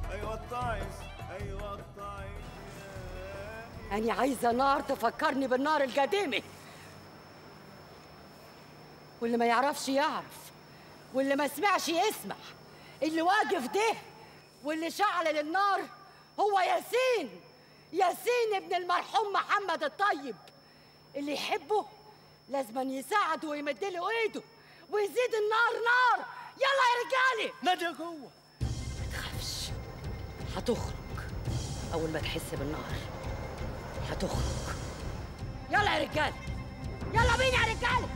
ايوه الطايس ايوه الطايس أنا عايزة نار تفكرني بالنار القديمة واللي ما يعرفش يعرف واللي ما سمعش يسمع اللي واقف ده واللي شعل للنار هو ياسين ياسين ابن المرحوم محمد الطيب اللي يحبه لازم يساعده ويمد له ايده ويزيد النار نار يلا يا رجالي نادي جوه ما تخافش هتخرج اول ما تحس بالنار هتخرج يلا يا رجاله يلا بينا يا رجاله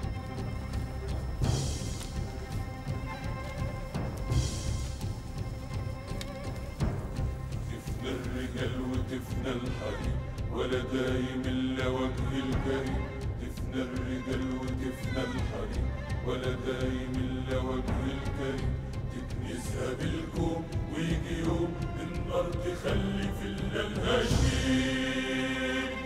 تفنى الرجال وتفنى الحريم ولا دايم الا وجه الكريم تفنى الرجال وتفنى الحريم ولا دايم الا وجه الكريم تكنسها بالكوم ويجي يوم النار تخلي في الا الهشيم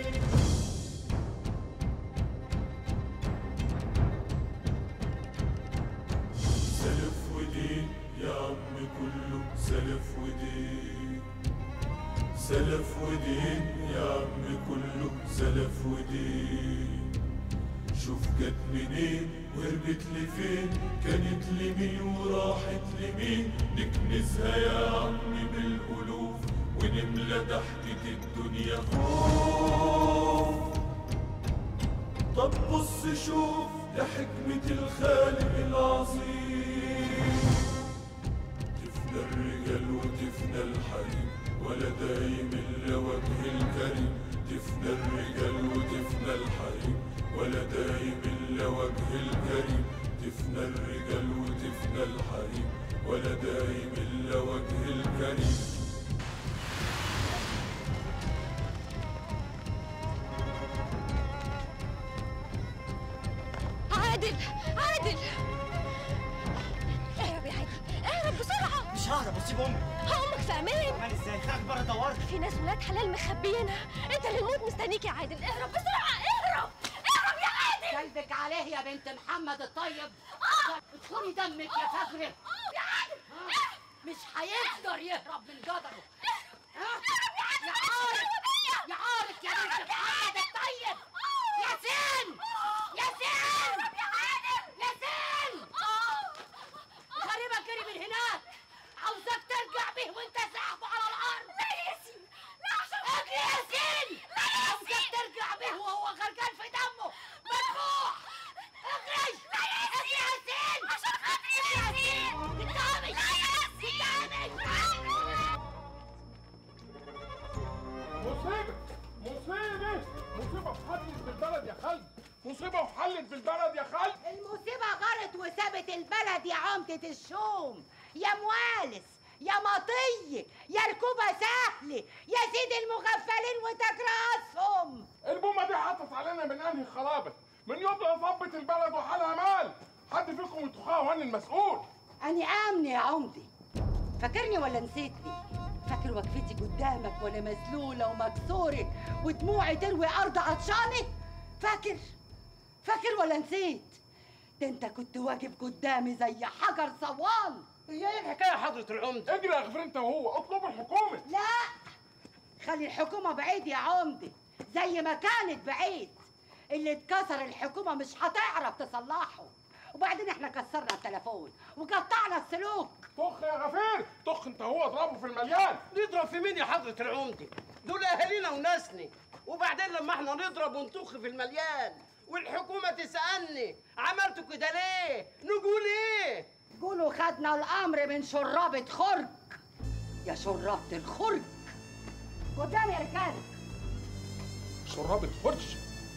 سلف ودين يا عم كله سلف ودين سلف ودين يا عم كله سلف ودين شوف جت منين وهربت لفين كانت لمين وراحت لمين نكنسها يا عم بالألوف ونملى ضحكة الدنيا خوف طب بص شوف لحكمة الخالق العظيم تفنى الرجال وتفنى الحريم ولا دايم الا وجه الكريم تفنى الرجال وتفنى الحريم ولا دايم الا وجه الكريم تفنى الرجال وتفنى الحريم ولا دايم الا وجه الكريم عادل عادل اهرب يا عادل اهرب بسرعة مش ههرب واسيب امي امك في امان يعني ازاي خرج بره دورت في ناس ولاد حلال مخبيينها انت اللي الموت مستنيك يا عادل اهرب بسرعة اهرب اهرب يا عادل قلبك عليه يا بنت محمد الطيب ادخلي دمك يا فجرة يا عادل مش هيقدر يهرب من قدره ها؟ يا عارف يا عارف يا بنت محمد الطيب ياسين ياسين ياسين غريبة جري من هناك عاوزك ترجع به وانت ساحبه على الارض لا يا ياسين لا عشان اجري يا ياسين لا يا عاوزك ترجع به وهو غرقان في دمه مدفوع اجري لا يا اجري يا ياسين عشان خاطري يا ياسين قدامي لا يا ياسين مصيبة مصيبة مصيبة وحلت بالبلد يا خالد مصيبة وحلت بالبلد يا خالد المصيبة غرت وسابت البلد يا عمدة الشوم يا موالس يا مطية يا ركوبة سهلة يا سيد المغفلين وتاج راسهم البومة دي حطت علينا من انهي خرابة من يوم ما ظبط البلد وحالها مال حد فيكم يتخاه واني المسؤول أنا آمنة يا عمدي فاكرني ولا نسيتني؟ فاكر وقفتي قدامك وأنا مسلولة ومكسورة ودموعي تروي أرض عطشانة؟ فاكر؟ فاكر ولا نسيت؟ ده أنت كنت واقف قدامي زي حجر صوان هي ايه الحكايه يا حضره العمده اجري يا غفير انت وهو اطلبوا الحكومة لا خلي الحكومة بعيد يا عمدي زي ما كانت بعيد اللي اتكسر الحكومة مش هتعرف تصلحه وبعدين احنا كسرنا التليفون وقطعنا السلوك طخ يا غفير طخ انت وهو اضربه في المليان نضرب في مين يا حضره العمده دول اهالينا وناسني وبعدين لما احنا نضرب ونطخ في المليان والحكومه تسالني عملتوا كده ليه نقول ايه قولوا خدنا الامر من شرابة خرج يا شرابة الخرج قدام يا رجاله شرابة فرش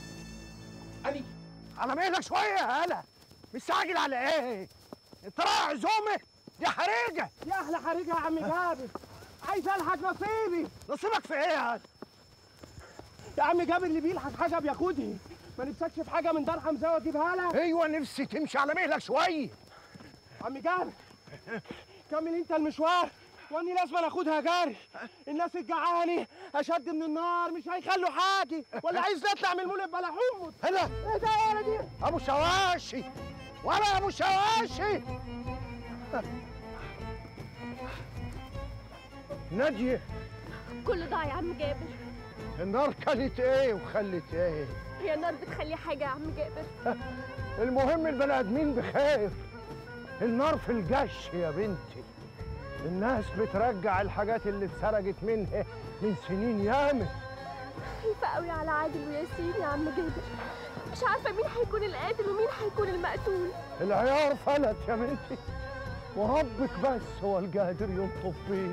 اني على مهلك شوية يا هلا مستعجل على ايه؟ انت رايح عزومة دي حريقة يا احلى حريقه يا عم جابر عايز الحق نصيبي نصيبك في ايه يا هلا؟ يا عم جابر اللي بيلحق حاجه بياخدها ما نفسكش في حاجه من دار حمزه واجيبها لك ايوه نفسي تمشي على مهلك شوية عم جابر كمل انت المشوار واني لازم اخدها جاري الناس الجعاني اشد من النار مش هيخلوا حاجه ولا عايز نطلع من المولد بلا حمص هلا ايه ده يا ولدي ابو شواشي ولا ابو شواشي ناديه كل ضاع يا عم جابر النار كلت ايه وخلت ايه هي النار بتخلي حاجة يا عم جابر المهم البني ادمين بخير النار في الجش يا بنتي الناس بترجع الحاجات اللي اتسرقت منها من سنين ياما خايفة قوي على عادل وياسين يا عم جابر مش عارفة مين هيكون القاتل ومين هيكون المقتول العيار فلت يا بنتي وربك بس هو القادر ينطف بيه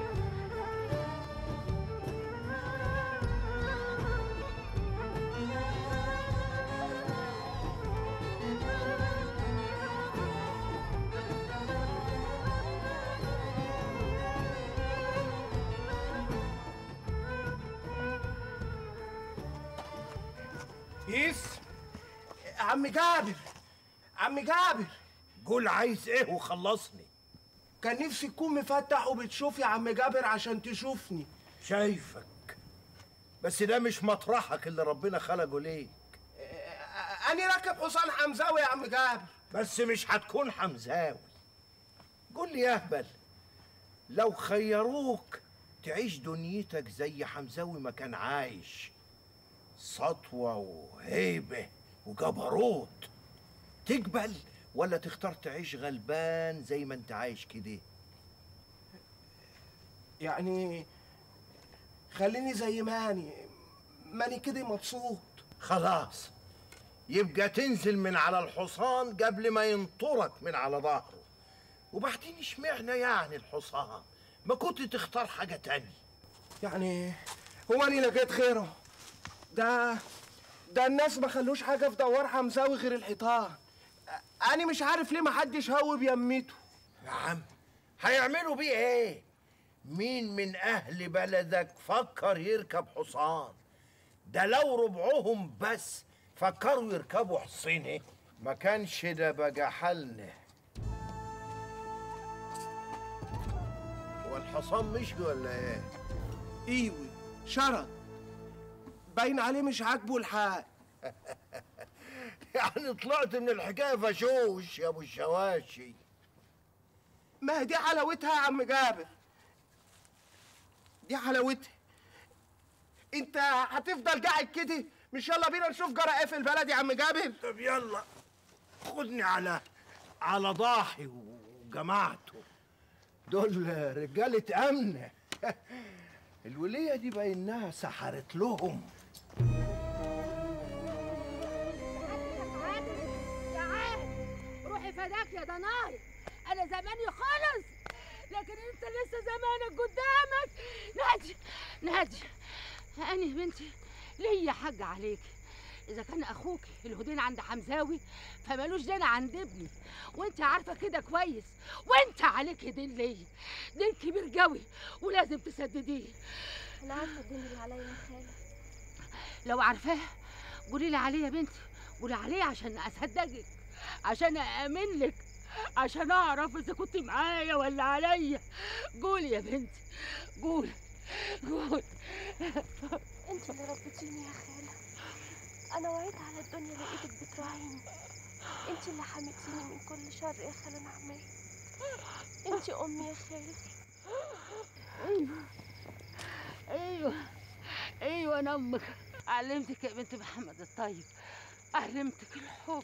يس عم جابر عم جابر قول عايز ايه وخلصني كان نفسي تكون مفتح وبتشوف يا عم جابر عشان تشوفني شايفك بس ده مش مطرحك اللي ربنا خلقه ليك أنا راكب حصان حمزاوي يا عم جابر بس مش هتكون حمزاوي قول لي يا اهبل لو خيروك تعيش دنيتك زي حمزاوي ما كان عايش سطوة وهيبة وجبروت تقبل ولا تختار تعيش غلبان زي ما انت عايش كده يعني خليني زي ما أنا ماني كده مبسوط خلاص يبقى تنزل من على الحصان قبل ما ينطرك من على ظهره وبعدين اشمعنى يعني الحصان ما كنت تختار حاجة تانية يعني هو أنا لقيت خيره ده ده الناس ما خلوش حاجة في دوار حمزاوي غير الحيطان أنا مش عارف ليه ما حدش هوب يميته يا عم هيعملوا بيه ايه مين من اهل بلدك فكر يركب حصان ده لو ربعهم بس فكروا يركبوا حصينه ما كانش ده بقى حلنا هو الحصان مشي ولا ايه ايوه شرط باين عليه مش عاجبه الحال يعني طلعت من الحكايه فشوش يا ابو الشواشي ما هي دي حلاوتها يا عم جابر دي حلاوتها انت هتفضل قاعد كده مش يلا بينا نشوف جرى ايه في البلد يا عم جابر طب يلا خدني على على ضاحي وجماعته دول رجالة أمن الولية دي باينها سحرت لهم تعال روحي فداك يا دناي انا زماني خالص لكن انت لسه زمانك قدامك نادي نادي انا يا بنتي ليا حاجة عليك اذا كان اخوك الهدين عند حمزاوي فمالوش دين عند ابني وانت عارفه كده كويس وانت عليك دين ليا دين كبير قوي ولازم تسدديه أنا عارفة الدين اللي عليا يا خالة لو عارفاه قولي لي عليه يا بنتي قولي عليه عشان اصدقك عشان اامن لك عشان اعرف اذا كنت معايا ولا عليا قولي يا بنتي قولي قولي انت اللي ربيتيني يا خالة انا وعيت على الدنيا لقيتك بتراعيني انت اللي حميتيني من كل شر يا خالة نعمان انت امي يا خالة ايوه ايوه ايوه انا امك علمتك يا بنت محمد الطيب علمتك الحب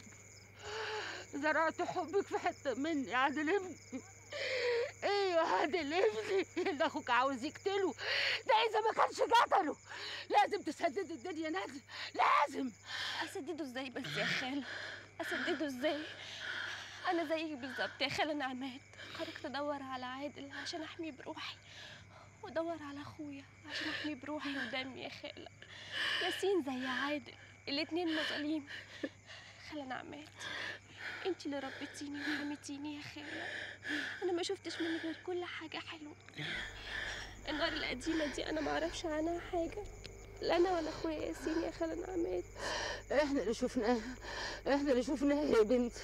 زرعت حبك في حته مني عادل ابني ايوه عادل ابني اللي اخوك عاوز يقتله ده اذا ما كانش قتله لازم تسدد الدنيا نادي لازم اسدده ازاي بس يا خالة اسدده ازاي انا زيك بالظبط يا خالة نعمات خرجت ادور على عادل عشان احميه بروحي وادور على اخويا عشان احميه بروحي ودمي يا خالة ياسين زي عادل الاتنين مظاليم خالة نعمات انت اللي ربيتيني وحميتيني يا خالة انا ما شفتش منك غير كل حاجة حلوة النار القديمة دي انا ما اعرفش عنها حاجة لا انا ولا اخويا ياسين يا خالة نعمات احنا اللي شفناها احنا اللي شفناها يا بنتي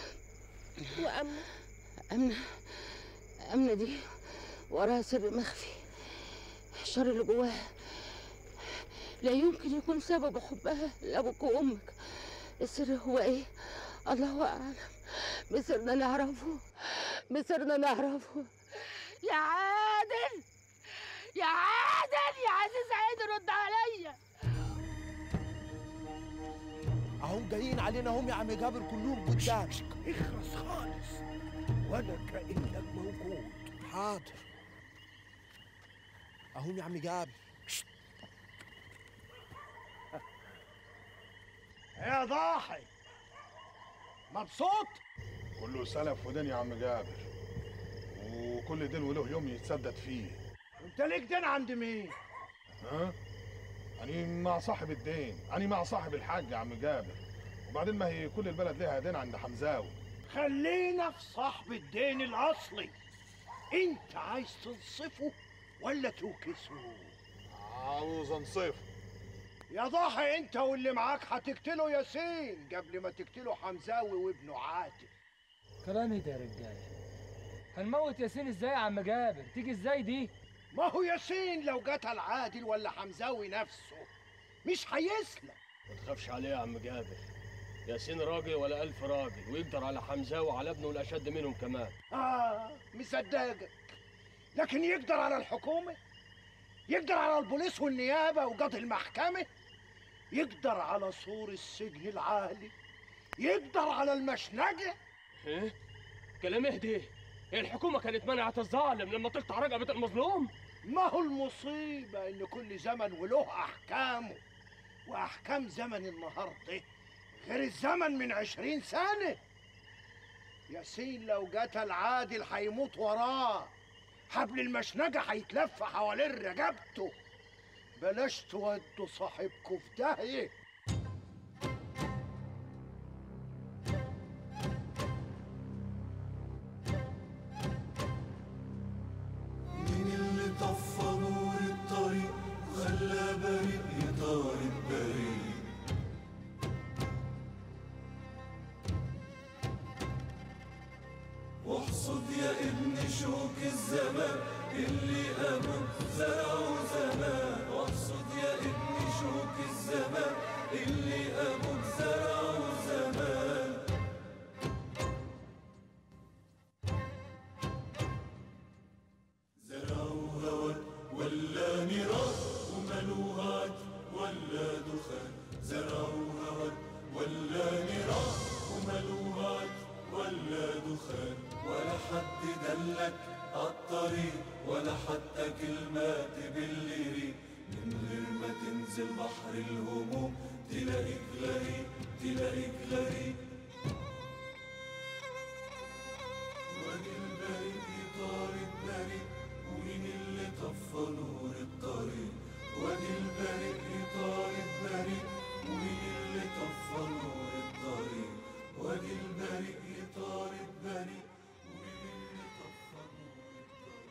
وأمنة أمنة أمنة دي وراها سر مخفي الشر اللي جواها لا يمكن يكون سبب حبها لأبوك وأمك السر هو إيه؟ الله أعلم مصرنا نعرفه مصرنا نعرفه يا عادل علينا هم يا عم جابر كلهم قدامك اخرس خالص ولا كأنك موجود حاضر اهم يا عم جابر يا ضاحي مبسوط كله سلف ودين يا عم جابر وكل دين وله يوم يتسدد فيه انت ليك دين عند مين ها أنا مع صاحب الدين أنا مع صاحب الحاج يا عم جابر وبعدين ما هي كل البلد ليها دين عند حمزاوي خلينا في صاحب الدين الاصلي انت عايز تنصفه ولا توكسه عاوز انصفه يا ضاحي انت واللي معاك هتقتله ياسين قبل ما تقتله حمزاوي وابنه عاتق كلام ايه ده يا رجاله هنموت ياسين ازاي يا عم جابر تيجي ازاي دي ما هو ياسين لو قتل عادل ولا حمزاوي نفسه مش هيسلم ما تخافش عليه يا عم جابر ياسين راجل ولا ألف راجل ويقدر على حمزة وعلى ابنه الأشد منهم كمان آه مصدقك لكن يقدر على الحكومة يقدر على البوليس والنيابة وقاضي المحكمة يقدر على سور السجن العالي يقدر على المشنقة ايه كلام اهدي هي الحكومة كانت منعت الظالم لما تقطع رقبة المظلوم ما هو المصيبة إن كل زمن وله أحكامه وأحكام زمن النهاردة غير الزمن من عشرين سنة ياسين لو قتل عادل هيموت وراه حبل المشنقة هيتلف حوالين رقبته بلاش تودوا صاحبكوا في داهية مين اللي طفى نور الطريق وخلى بريء يطارد بريء واحصد يا ابن شوك الزمان اللي أبوك زرعه زمان واحصد يا ابن شوك الزمان اللي أبوك زرعه زمان زرعوا هوى ولا نيران وملوا عد ولا دخان زرعوا هوى ولا نيران وملوا عد ولا دخان ولا حد دلك عالطريق ولا حتى كلمة تبلري من غير ما تنزل بحر الهموم تلاقيك غريب تلاقيك غريب وادي البريء طارد بريء ومين اللي طفى نور الطريق وادي البريء طارد بريء ومين اللي طفى نور الطريق وادي البريء طارد بريء ومين اللي طفى نور الطريق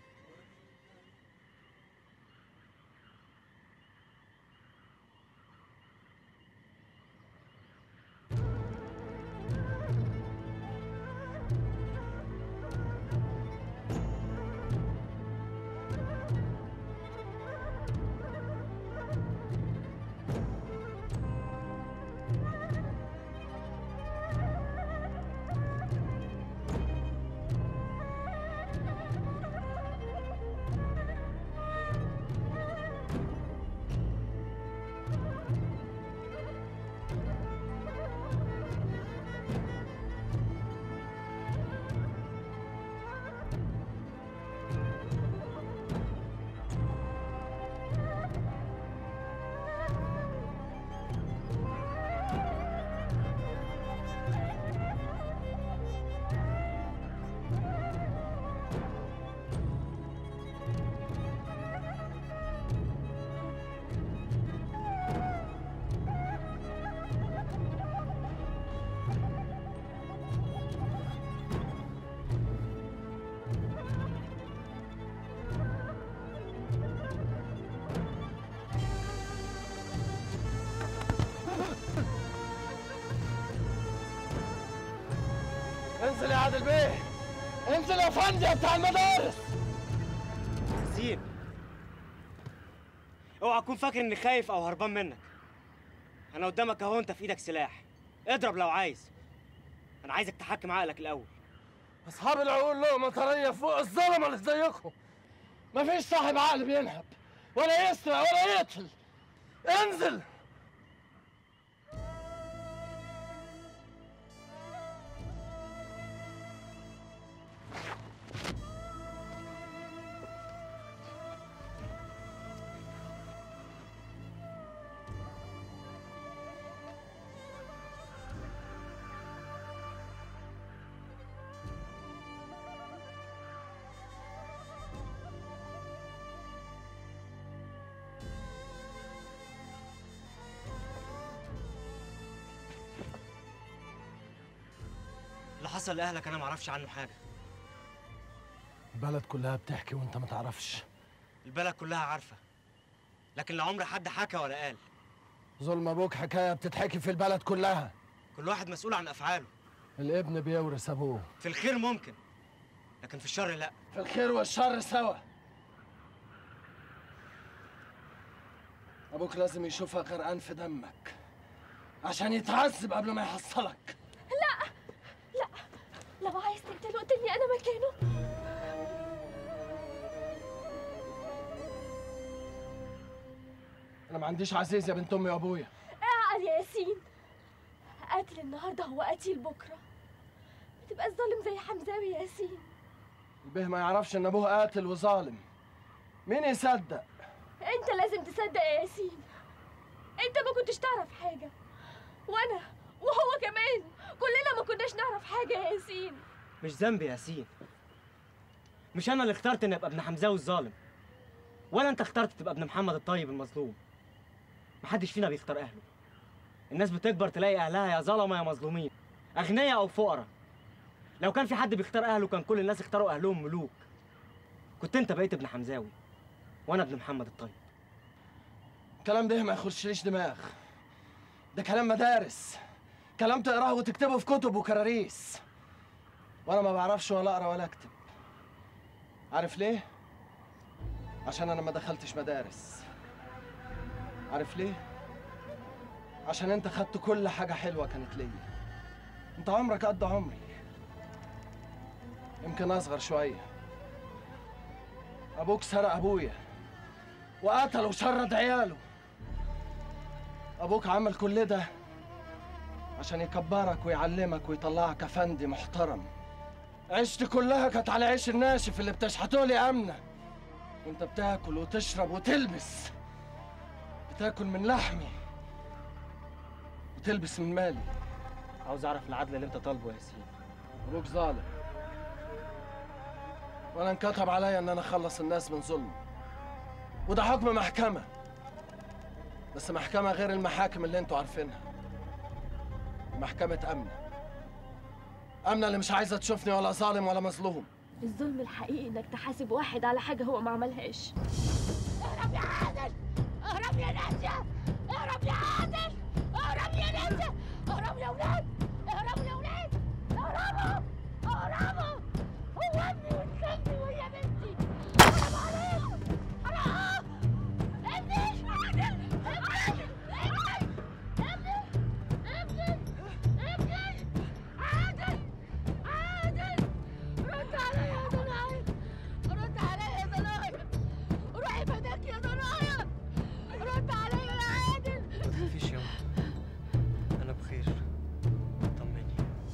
انزل يا عادل بيه انزل يا فندم يا بتاع المدارس زين اوعى تكون فاكر اني خايف او هربان منك انا قدامك اهو انت في ايدك سلاح اضرب لو عايز انا عايزك تحكم عقلك الاول اصحاب العقول لهم مطريه فوق الظلمه اللي زيكم مفيش صاحب عقل بينهب ولا يسرق ولا يقتل انزل حصل لاهلك انا ما اعرفش عنه حاجه البلد كلها بتحكي وانت ما تعرفش البلد كلها عارفه لكن لا عمر حد حكى ولا قال ظلم ابوك حكايه بتتحكي في البلد كلها كل واحد مسؤول عن افعاله الابن بيورث ابوه في الخير ممكن لكن في الشر لا في الخير والشر سوا ابوك لازم يشوفك غرقان في دمك عشان يتعذب قبل ما يحصلك لا لا لو عايز تقتله اقتلني انا مكانه انا ما عنديش عزيز يا بنت امي وابويا اعقل يا ياسين قاتل النهارده هو قتيل بكره ما تبقاش ظالم زي حمزاوي يا ياسين البيه ما يعرفش ان ابوه قاتل وظالم مين يصدق انت لازم تصدق يا ياسين انت ما كنتش تعرف حاجه وانا وهو كمان كلنا ما كناش نعرف حاجه يا ياسين مش ذنبي يا ياسين مش انا اللي اخترت اني ابقى ابن حمزاوي الظالم ولا انت اخترت تبقى ابن محمد الطيب المظلوم محدش فينا بيختار اهله الناس بتكبر تلاقي اهلها يا ظلمه يا مظلومين اغنياء او فقراء لو كان في حد بيختار اهله كان كل الناس اختاروا اهلهم ملوك كنت انت بقيت ابن حمزاوي وانا ابن محمد الطيب الكلام ده ما يخشليش دماغ ده كلام مدارس كلام تقراه وتكتبه في كتب وكراريس وانا ما بعرفش ولا اقرا ولا اكتب عارف ليه عشان انا ما دخلتش مدارس عارف ليه عشان انت خدت كل حاجه حلوه كانت ليا انت عمرك قد عمري يمكن اصغر شويه ابوك سرق ابويا وقتل وشرد عياله ابوك عمل كل ده عشان يكبرك ويعلمك ويطلعك افندي محترم عيشتي كلها كانت على عيش الناشف اللي بتشحته لي امنه وانت بتاكل وتشرب وتلبس بتاكل من لحمي وتلبس من مالي عاوز اعرف العدل اللي انت طالبه يا ياسين ابوك ظالم وانا انكتب عليا ان انا اخلص الناس من ظلم وده حكم محكمه بس محكمه غير المحاكم اللي انتوا عارفينها محكمه امنه امنه اللي مش عايزه تشوفني ولا ظالم ولا مظلوم الظلم الحقيقي انك تحاسب واحد على حاجه هو ما عملهاش اهرب يا عادل اهرب يا نادية اهرب يا عادل اهرب يا نادية اهرب يا ولاد اهربوا يا ولاد اهربوا اهربوا هو ابني وانت وهي بنتي اهرب عليكم اهرب ابني عادل ابني ابني ابني ابني عادل عادل رد عليا يا ضنايا رد عليا يا ضنايا روحي فداك يا ضنايا رد عليا يا عادل مفيش يا انا بخير طمني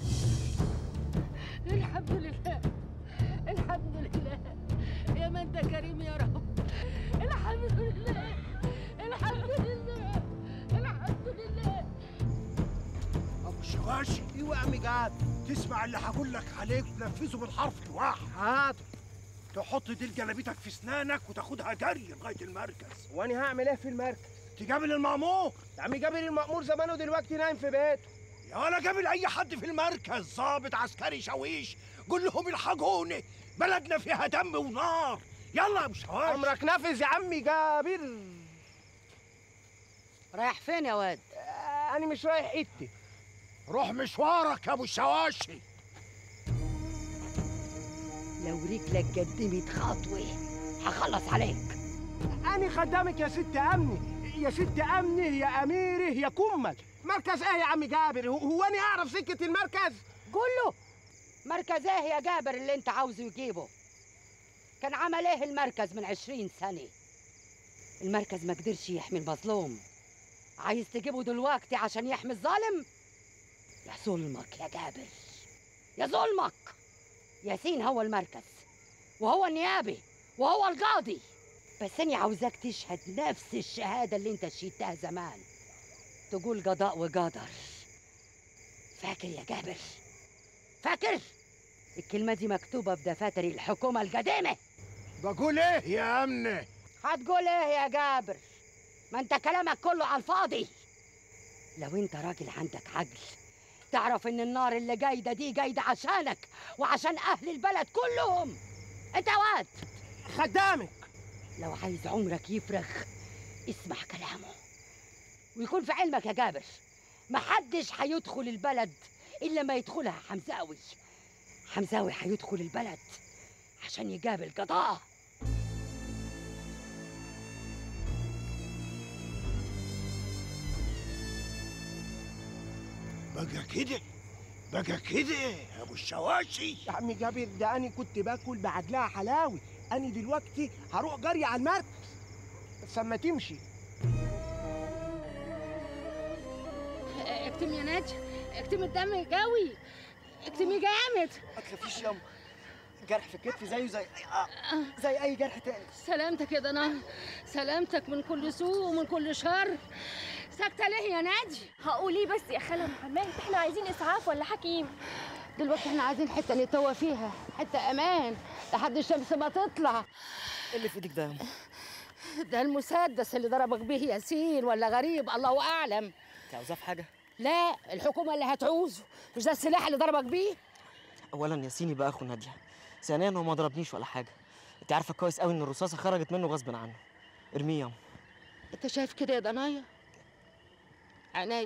الحمد لله الحمد لله يا من انت كريم يا رب الحمد لله الحمد لله الحمد لله ابو الشواشي ايوه يا عم جاد تسمع اللي هقول لك عليه تنفذه بالحرف الواحد حاضر تحط دي جلابيتك في اسنانك وتاخدها جري لغايه المركز وانا هعمل ايه في المركز تقابل المأمور يا عم جابر المأمور زمانه دلوقتي نايم في بيته يا ولا قابل اي حد في المركز ضابط عسكري شاويش قول لهم الحقوني بلدنا فيها دم ونار يلا يا ابو شواشي عمرك نافذ يا عمي جابر رايح فين يا واد آه، انا مش رايح حته روح مشوارك يا ابو الشواشي لو رجلك قدمت خطوة هخلص عليك انا خدامك يا ست امني يا ست امني يا اميري يا كمل مركز ايه يا عم جابر هو- هو انا اعرف سكه المركز قول له مركز ايه يا جابر اللي انت عاوزه يجيبه كان عمل ايه المركز من عشرين سنة المركز ما قدرش يحمي المظلوم عايز تجيبه دلوقتي عشان يحمي الظالم يا ظلمك يا جابر يا ظلمك ياسين هو المركز وهو النيابي وهو القاضي بس انا عاوزاك تشهد نفس الشهادة اللي انت شهدتها زمان تقول قضاء وقدر فاكر يا جابر فاكر الكلمة دي مكتوبة بدفاتر الحكومة القديمة بقول ايه يا امنه هتقول ايه يا جابر ما انت كلامك كله على الفاضي لو انت راجل عندك عقل تعرف ان النار اللي جايده دي جايده عشانك وعشان اهل البلد كلهم انت يا واد خدامك لو عايز عمرك يفرغ اسمع كلامه ويكون في علمك يا جابر محدش هيدخل البلد الا ما يدخلها حمزاوي حمزاوي هيدخل البلد عشان يقابل قضاه بقى كده بقى كده يا ابو الشواشي يا عم جابر ده انا كنت باكل بعدلها حلاوي انا دلوقتي هروح جري على المركز بس اما تمشي اكتم يا ناجي اكتم الدم قوي اكتمي جامد ما تخافيش ياما جرح في الكتف زيه زي آه، زي اي جرح تاني سلامتك يا ضناي سلامتك من كل سوء ومن كل شر ساكتة ليه يا ناجي هقولي بس يا خالة محمد احنا عايزين اسعاف ولا حكيم دلوقتي احنا عايزين حتة نتوه فيها حتة امان لحد الشمس ما تطلع ايه اللي في ايدك ده ياما ده المسدس اللي ضربك به ياسين ولا غريب الله اعلم انت عاوزاه في حاجه لا الحكومة اللي هتعوزه مش ده السلاح اللي ضربك بيه اولا ياسين يبقى اخو ناديه ثانيا هو ما ضربنيش ولا حاجه انت عارفه كويس قوي ان الرصاصه خرجت منه غصب عنه ارميه ياما انت شايف كده يا ضنايا عيني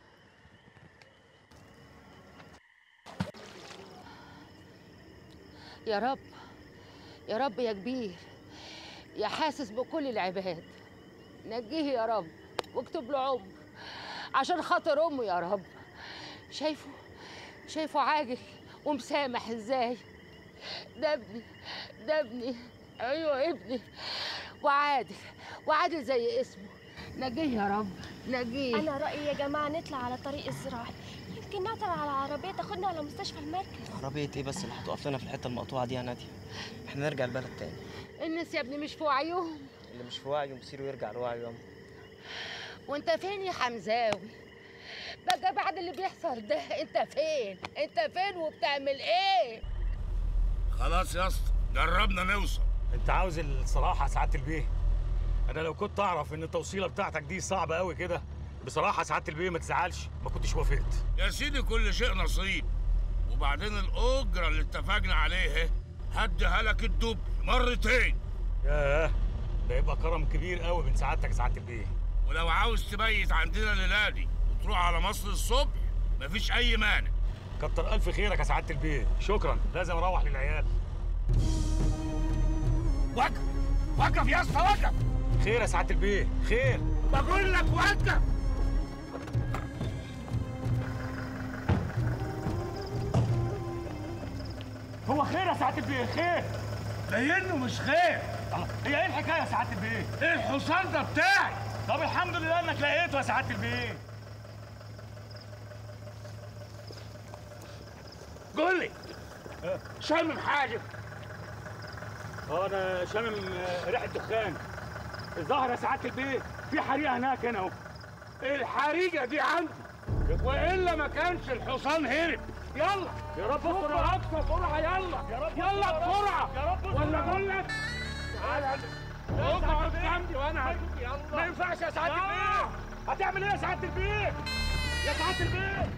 يا رب يا رب يا كبير يا حاسس بكل العباد نجيه يا رب واكتب له عمر عشان خاطر امه يا رب شايفه شايفه عاجل ومسامح ازاي ده ابني ده ابني ايوه ابني وعادل وعادل زي اسمه نجيه يا رب نجيه انا رايي يا جماعه نطلع على طريق الزراعي يمكن نعطل على عربيه تاخدنا على مستشفى المركز عربيه ايه بس اللي هتقف لنا في الحته المقطوعه دي يا ناديه احنا نرجع البلد تاني الناس يا ابني مش في وعيهم اللي مش في وعيه مصيره يرجع لوعيه ياما وانت فين يا حمزاوي بقى بعد اللي بيحصل ده انت فين انت فين وبتعمل ايه خلاص يا اسطى جربنا نوصل انت عاوز الصراحه يا سعاده البيه انا لو كنت اعرف ان التوصيله بتاعتك دي صعبه قوي كده بصراحه سعاده البيه ما تزعلش ما كنتش وافقت يا سيدي كل شيء نصيب وبعدين الاجره اللي اتفقنا عليها هديها لك الدب مرتين ياه ده يبقى كرم كبير قوي من سعادتك يا سعاده البيه ولو عاوز تبيت عندنا الليله دي وتروح على مصر الصبح مفيش اي مانع كتر الف خيرك يا سعاده البيه شكرا لازم اروح للعيال وقف وقف يا اسطى وقف خير يا سعاده البيه خير بقول لك وقف هو خير يا سعاده البيه خير لانه مش خير الله هي ايه الحكايه يا سعاده البيه ايه الحصان ده بتاعي طب الحمد لله انك لقيته يا سعاده البيه قول لي شامم حاجه اه انا شامم آه، ريحه دخان الظاهر يا سعاده البيه في حريقه هناك هنا اهو الحريقه دي عندي والا ما كانش الحصان هرب يلا يا رب استر بكره اكتر بسرعه يلا يا رب يلا استر يا رب. بسرعه يا رب استر ولا يا رب. اقول لك تعالى اقعد جنبي وانا هديك يلا ما ينفعش يا سعاده البيه هتعمل ايه يا سعاده البيه يا سعاده البيه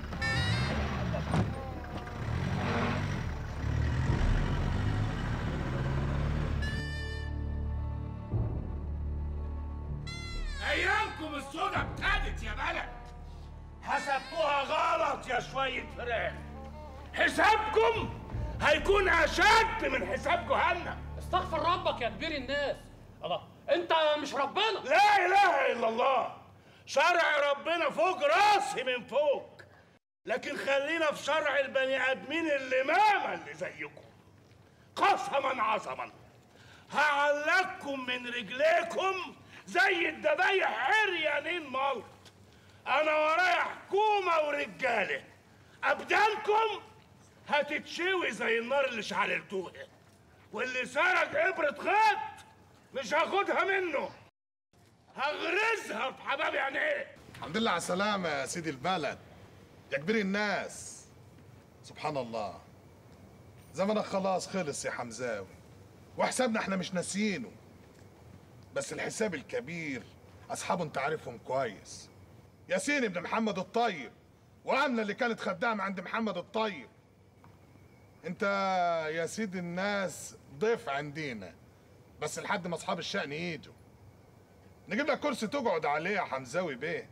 ايامكم السودة ابتدت يا بلد حسبتوها غلط يا شوية فراخ حسابكم هيكون اشد من حساب جهنم استغفر ربك يا كبير الناس الله انت مش ربنا لا اله الا الله شرع ربنا فوق راسي من فوق لكن خلينا في شرع البني ادمين اللي ماما اللي زيكم قسما عظما هعلقكم من رجليكم زي الدبايح عريانين ملط انا ورايا حكومه ورجاله ابدانكم هتتشوي زي النار اللي شعللتوها واللي سرق ابره خط مش هاخدها منه هغرزها في حباب عينيه الحمد لله على السلامة يا سيدي البلد يا كبير الناس سبحان الله زمنك خلاص خلص يا حمزاوي وحسابنا احنا مش ناسيينه بس الحساب الكبير اصحابه انت عارفهم كويس ياسين ابن محمد الطيب وامنه اللي كانت خدامه عند محمد الطيب انت يا سيد الناس ضيف عندنا بس لحد ما اصحاب الشأن يجوا نجيب لك كرسي تقعد عليه يا حمزاوي بيه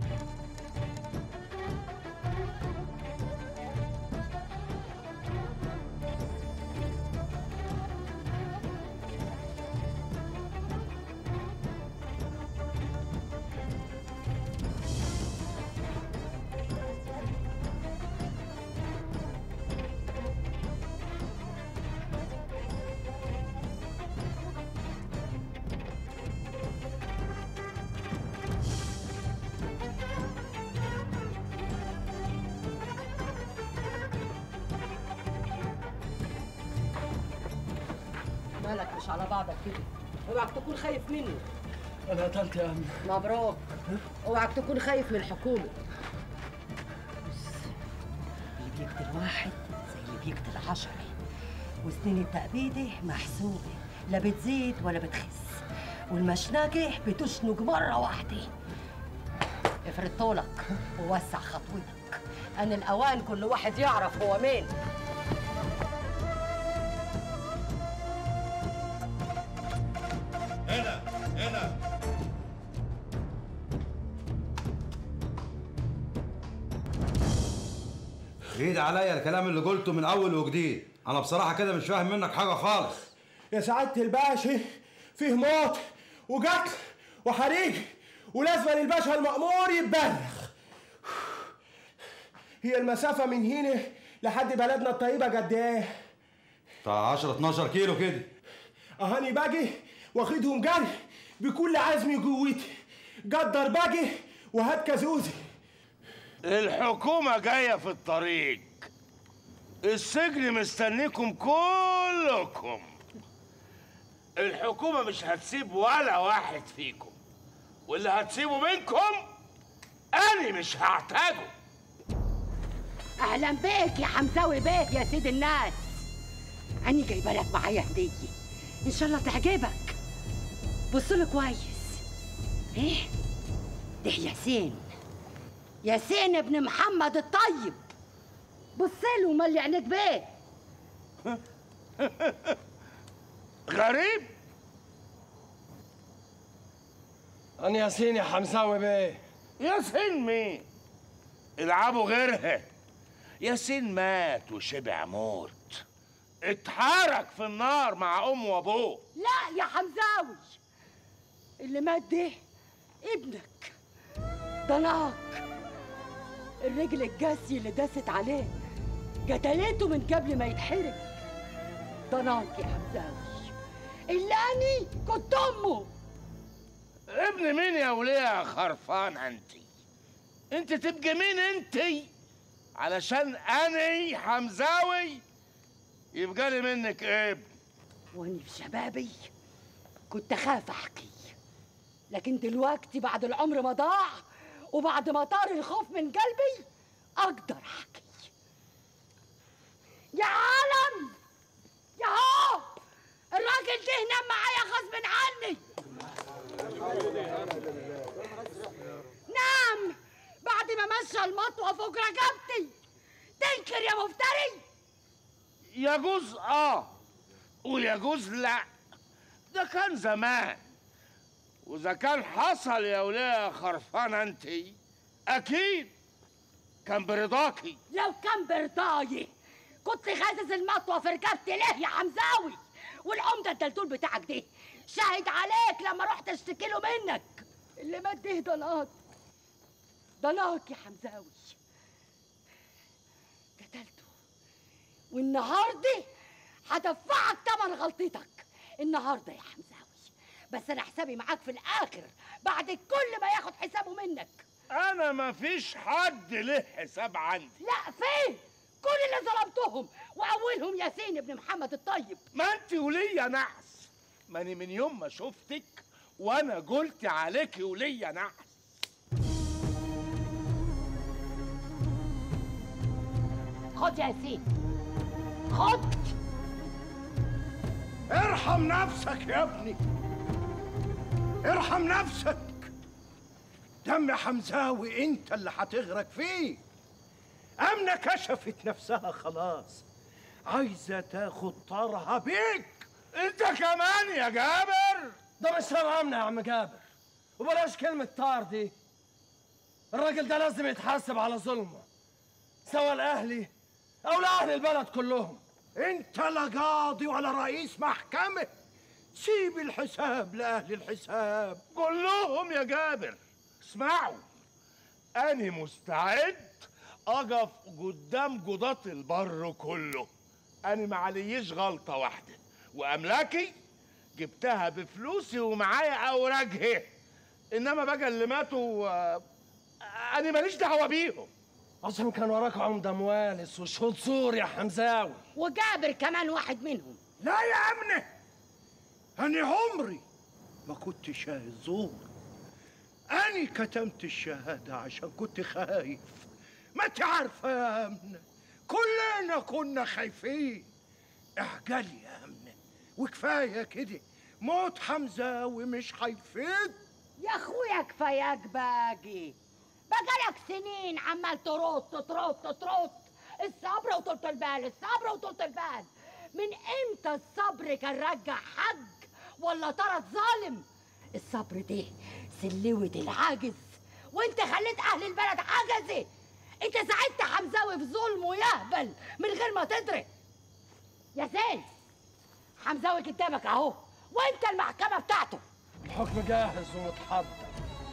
مالك مش على بعضك كده اوعك تكون خايف منه انا قتلت يا امي مبروك اوعك تكون خايف من الحكومه اللي بيقتل واحد زي اللي بيقتل عشرة وسنين التأبيدة محسوبة لا بتزيد ولا بتخس والمشنقة بتشنق مرة واحدة افرد طولك ووسع خطوتك أن الأوان كل واحد يعرف هو مين هنا هنا عيد عليا الكلام اللي قلته من اول وجديد انا بصراحه كده مش فاهم منك حاجه خالص يا سعادة الباشا فيه موت وقتل وحريق ولازم الباشا المأمور يتبلغ هي المسافة من هنا لحد بلدنا الطيبة قد ايه؟ بتاع 10 12 كيلو كده اهاني باجي واخدهم جري بكل عزمي وقوتي قدر باجي وهات كازوزي الحكومة جاية في الطريق السجن مستنيكم كلكم الحكومة مش هتسيب ولا واحد فيكم واللي هتسيبه منكم أنا مش هعتاجه اهلا بيك يا حمزاوي بيه يا سيد الناس أنا جايبه لك معايا هديه ان شاء الله تعجبك بص له كويس ايه ده ياسين ياسين ابن محمد الطيب بص له وملي عينيك بيه غريب أنا ياسين يا حمزاوي بيه ياسين مين؟ العبوا غيرها ياسين مات وشبع موت اتحرك في النار مع امه وابوه لا يا حمزاوي اللي مات ده ابنك ضناك الرجل الجاسي اللي داست عليه قتلته من قبل ما يتحرق ضناك يا حمزاوي اللي اني كنت امه ابن مين يا وليه يا خرفان انت انت تبقى مين انت علشان اني حمزاوي يبقى لي منك ابن واني في شبابي كنت اخاف احكي لكن دلوقتي بعد العمر ما ضاع وبعد ما طار الخوف من قلبي اقدر احكي يا عالم يا هو الراجل ده نام معايا غصب عني نام بعد ما مشى المطوه فوق رقبتي تنكر يا مفتري يجوز اه ويجوز لا ده كان زمان واذا كان حصل يا وليه خرفان انت اكيد كان برضاكي لو كان برضاي كنت غازز المطوه في رقبتي ليه يا حمزاوي والعمده الدلدول بتاعك ده شاهد عليك لما رحت اشتكي له منك اللي مات ده ضناك ضناك يا حمزاوي قتلته والنهارده هدفعك تمن غلطتك النهارده يا حمزاوي بس انا حسابي معاك في الاخر بعد كل ما ياخد حسابه منك انا ما فيش حد له حساب عندي لا فين كل اللي ظلمتهم واولهم ياسين ابن محمد الطيب ما انت وليا نحس ماني من يوم ما شفتك وانا قلت عليكي وليا نحس خد يا ياسين خد ارحم نفسك يا ابني ارحم نفسك دم حمزاوي انت اللي هتغرق فيه امنه كشفت نفسها خلاص عايزه تاخد طارها بيك انت كمان يا جابر ده مش امنا يا عم جابر وبلاش كلمة طار دي الراجل ده لازم يتحاسب على ظلمه سواء الاهلي او لاهل البلد كلهم انت لا قاضي ولا رئيس محكمة سيب الحساب لأهل الحساب قول لهم يا جابر اسمعوا أنا مستعد أقف قدام قضاة البر كله أنا ما عليش غلطة واحدة وأملاكي جبتها بفلوسي ومعايا أوراقها إنما بقى اللي ماتوا آه، أنا ماليش دعوة بيهم عشان كان وراك عمدة موالس وشهود زور يا حمزاوي وجابر كمان واحد منهم لا يا أمنة أنا عمري ما كنت شاهد زور أنا كتمت الشهادة عشان كنت خايف ما انت عارفة يا أمنة كلنا كنا خايفين اعجلي يا أمنة وكفاية كده موت حمزاوي مش هيفيد يا اخويا كفاياك باجي بقالك سنين عمال ترد ترد ترد الصبر وطولة البال الصبر وطولة البال من امتى الصبر كان رجع حج ولا طرد ظالم الصبر ده سلوة العاجز وانت خليت اهل البلد عجزة انت ساعدت حمزاوي في ظلمه يهبل من غير ما تدرك يا زين حمزاوي قدامك اهو وانت المحكمة بتاعته الحكم جاهز ومتحضر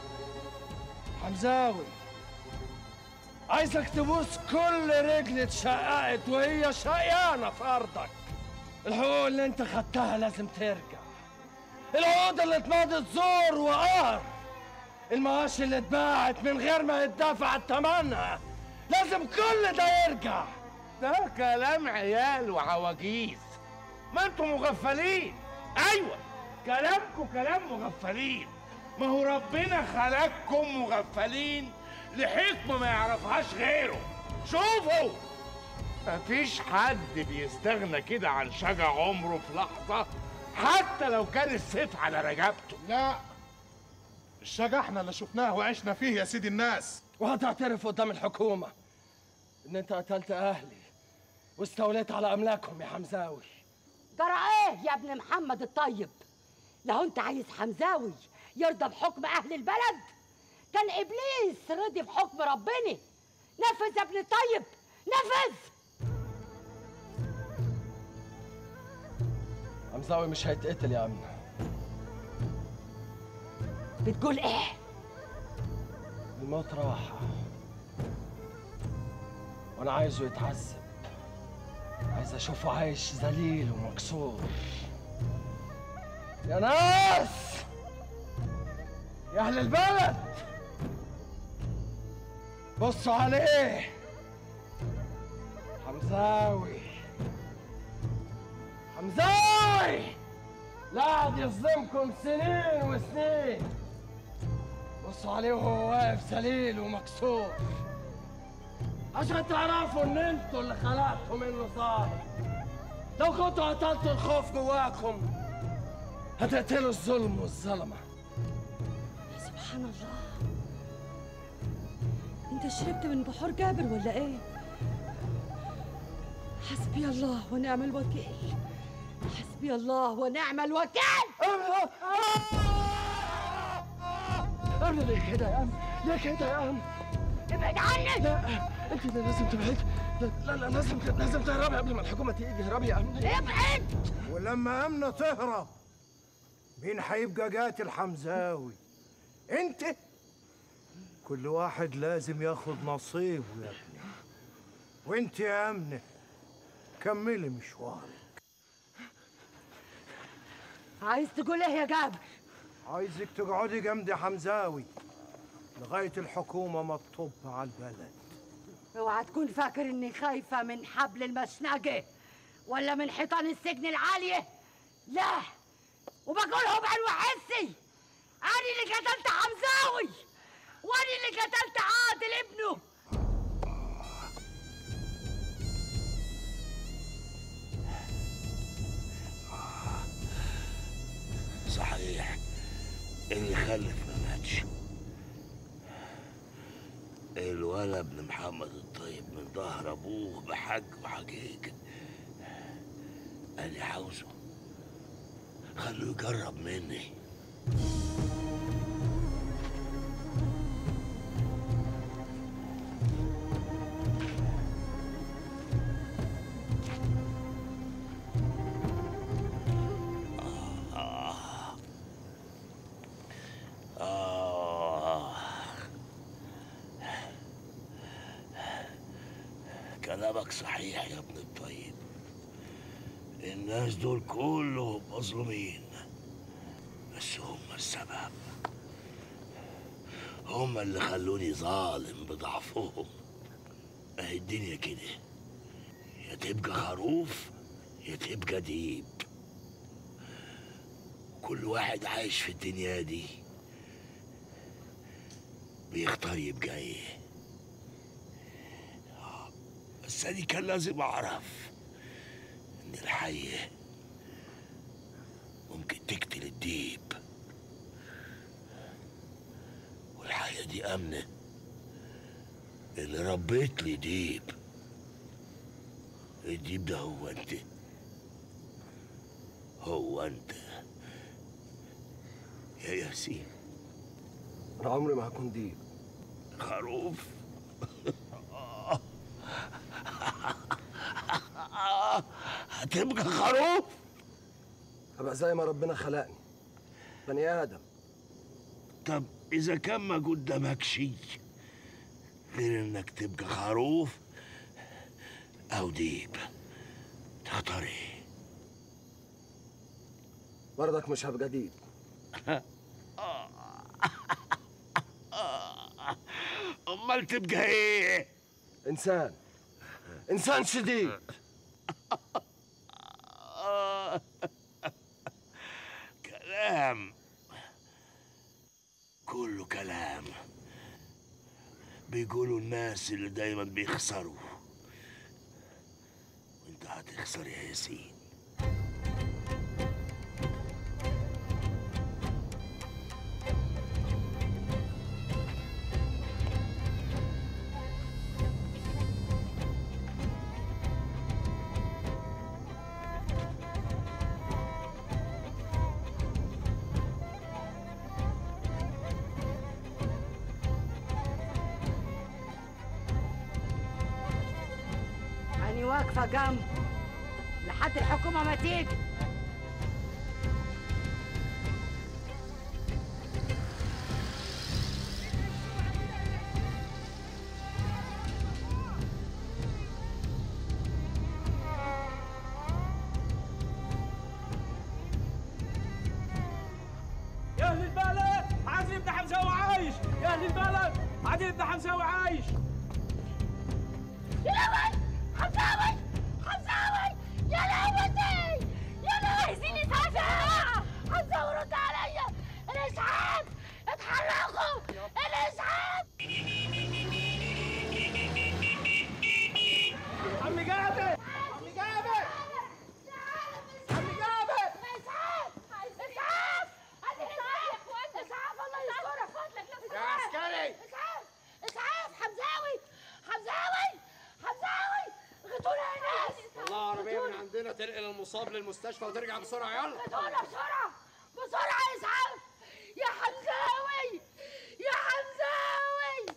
حمزاوي عايزك تبوس كل رجل اتشققت وهي شقيانة في أرضك الحقوق اللي انت خدتها لازم ترجع العقود اللي اتمضت زور وقهر المواشي اللي اتباعت من غير ما يدفع ثمنها لازم كل ده يرجع ده كلام عيال وعواجيز ما انتوا مغفلين ايوه كلامكم كلام مغفلين ما هو ربنا خلقكم مغفلين لحكمة ما يعرفهاش غيره شوفوا مفيش حد بيستغنى كده عن شجع عمره في لحظة حتى لو كان السيف على رقبته لا الشجع احنا اللي شفناه وعشنا فيه يا سيدي الناس وهتعترف قدام الحكومة إن أنت قتلت أهلي واستوليت على أملاكهم يا حمزاوي جرى ايه يا ابن محمد الطيب لو انت عايز حمزاوي يرضى بحكم اهل البلد كان ابليس رضي بحكم ربنا نفذ يا ابن الطيب نفذ حمزاوي مش هيتقتل يا أمنة بتقول ايه الموت راحة وأنا عايزه يتعذب عايز أشوفه عايش ذليل ومكسور يا ناس يا أهل البلد بصوا عليه حمزاوي حمزاوي لا قعد يظلمكم سنين وسنين بصوا عليه وهو واقف ذليل ومكسور عشان تعرفوا ان انتوا اللي خلقتوا منه ظاهر لو كنتوا قتلتوا الخوف جواكم هتقتلوا الظلم والظلمه سبحان الله انت شربت من بحور جابر ولا ايه حسبي الله ونعم الوكيل حسبي الله ونعم الوكيل أمن ليه كده يا أم ليه كده يا أم ابعد عني لا انت اللي لازم تبعد لا لا, لا لازم لازم تهربي قبل ما الحكومه تيجي اهربي يا أم ابعد ولما أمنة تهرب مين هيبقى قاتل حمزاوي انت كل واحد لازم ياخد نصيبه يا ابني وانت يا أمنة كملي مشوارك عايز تقول ايه يا جابر عايزك تقعدي جنب حمزاوي لغاية الحكومة ما تطب على البلد اوعى تكون فاكر اني خايفه من حبل المشنقه ولا من حيطان السجن العاليه لا وبقولها بعلو حسي انا اللي قتلت حمزاوي وانا اللي قتلت عادل ابنه صحيح اللي خلف ما ماتش الولد ابن محمد الطيب من ظهر ابوه بحج وحقيقة انا عاوزه خلوه يجرب مني آه. آه. كلامك صحيح يا ابن الطيب الناس دول كلهم مظلومين بس هم السبب هم اللي خلوني ظالم بضعفهم اهي الدنيا كده يا تبقى خروف يا تبقى ديب كل واحد عايش في الدنيا دي بيختار يبقى ايه بس أنا كان لازم أعرف إن الحية ممكن تقتل الديب والحية دي أمنة اللي ربيت لي ديب الديب ده هو أنت هو أنت يا ياسين انا عمري ما هكون ديب خروف هتبقى خروف هبقى زي ما ربنا خلقني بني ادم طب إذا كان ما قدامك شيء غير إنك تبقى خروف أو ديب تختار إيه؟ برضك مش هبقى ديب أمال تبقى إيه؟ انسان انسان شديد كلام كله كلام بيقولوا الناس اللي دايما بيخسروا وانت هتخسر يا ياسين أنا واقفة جنبه لحد الحكومة ما تيجي يا اهل البلد عادل ابن حمزاوي عايش يا اهل البلد عادل ابن حمزاوي عايش يا لهوي حمزاوي حمزاوي يا لهوتي يا لهوي عايزين اسعاف يا جماعه حمزاوي رد عليا الاسعاف اتحركوا الاسعاف عم جابر عم جابر عم جابر اسعاف اسعاف اسعاف اسعاف الله يسترك يا عسكري. اسعاف اسعاف حمزاوي حمزاوي حمزاوي غطونا يا ناس والله عربيه من عندنا تنقل المصاب للمستشفى وترجع بسرعه يلا غطونا بسرعه بسرعه يا اسعاف يا حمزاوي يا حمزاوي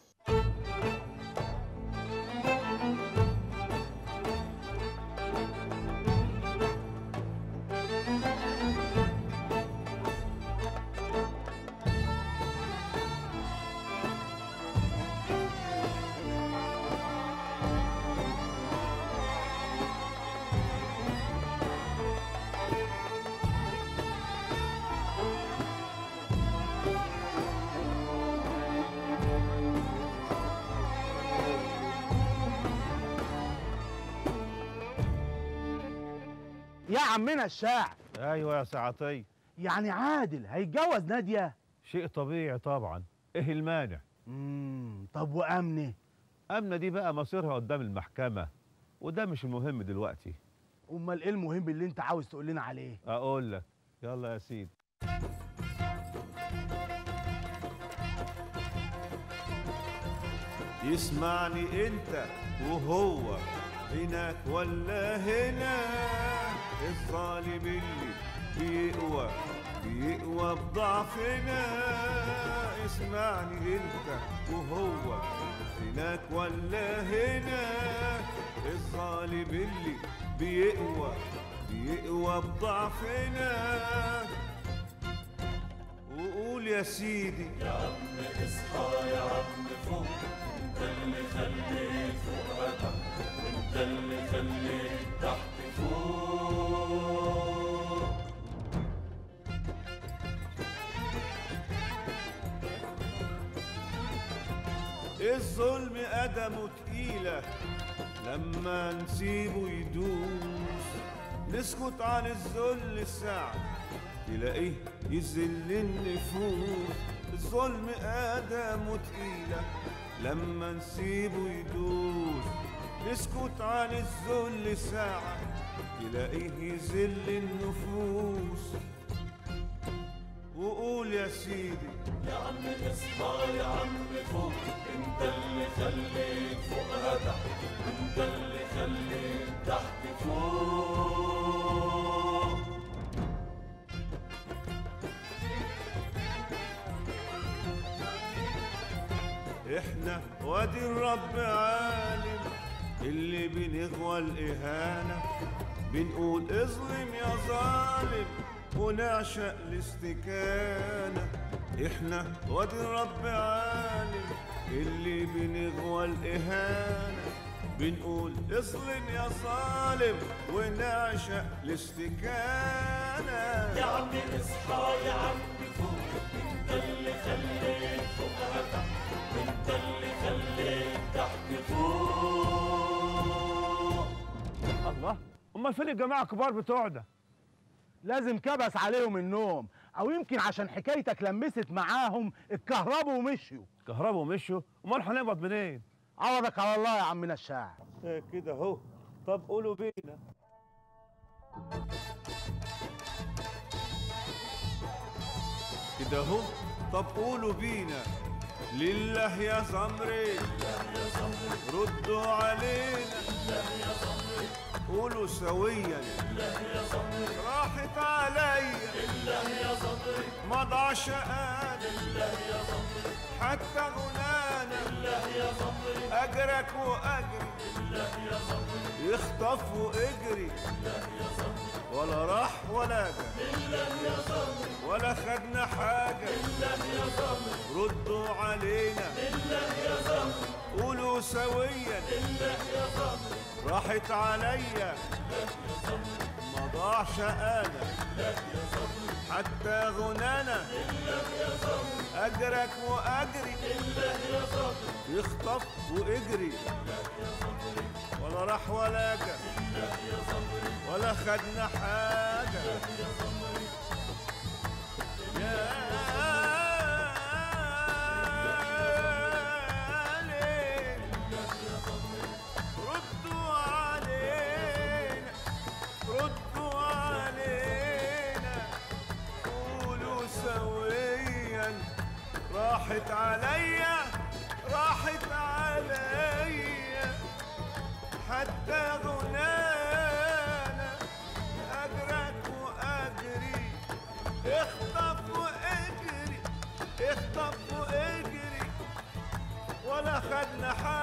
يا عمنا الشاعر ايوه يا سعطي يعني عادل هيتجوز ناديه شيء طبيعي طبعا ايه المانع امم طب وامنه امنه دي بقى مصيرها قدام المحكمه وده مش المهم دلوقتي امال ايه المهم اللي انت عاوز تقول لنا عليه اقول لك يلا يا سيدي يسمعني انت وهو هناك ولا هنا الظالم اللي بيقوى بيقوى بضعفنا اسمعني انت وهو هناك ولا هنا الظالم اللي بيقوى بيقوى بضعفنا وقول يا سيدي يا عم اصحى يا عم فوق انت اللي خليت فوق تحت وانت اللي خليت تحت فوق الظلم قدمه تقيلة لما نسيبه يدوس نسكت عن الذل ساعة تلاقيه يذل النفوس الظلم قدمه تقيلة لما نسيبه يدوس نسكت عن الذل ساعة تلاقيه يذل النفوس وقول يا سيدي يا عم اصحى يا عم فوق انت اللي خليت فوقها تحت انت اللي خليت تحت فوق احنا وادي الرب عالم اللي بنغوى الاهانه بنقول اظلم يا ظالم ونعشق الاستكانه احنا وادي الرب عالم اللي بنغوى الاهانه بنقول اظلم يا ظالم ونعشق الاستكانه يا عم اصحى يا عم فوق انت اللي خليت فوقها تحت انت اللي خليت تحت فوق الله امال فين الجماعه الكبار بتوعنا لازم كبس عليهم النوم او يمكن عشان حكايتك لمست معاهم اتكهربوا ومشيوا كهربوا ومشوا امال هنقبض منين عوضك على الله يا عمنا الشاعر كده اهو طب قولوا بينا كده اهو طب قولوا بينا لله يا زمري ردوا علينا قولوا سويا راحت عليا مضى شقان حتى غنانا اجرك واجري يخطف واجري ولا راح ولا جا ولا خدنا حاجة ردوا علينا قولوا سويا راحت عليا ما ضاعش انا حتى غنانا اجرك واجري يخطف واجري ولا راح ولا جا ولا خدنا حاجه يا ليل ردوا علينا ردوا علينا قولوا سويا راحت عليا راحت عليا حتى غنانا اجرك واجري اخطف واجري اخطف واجري ولا خدنا حاجه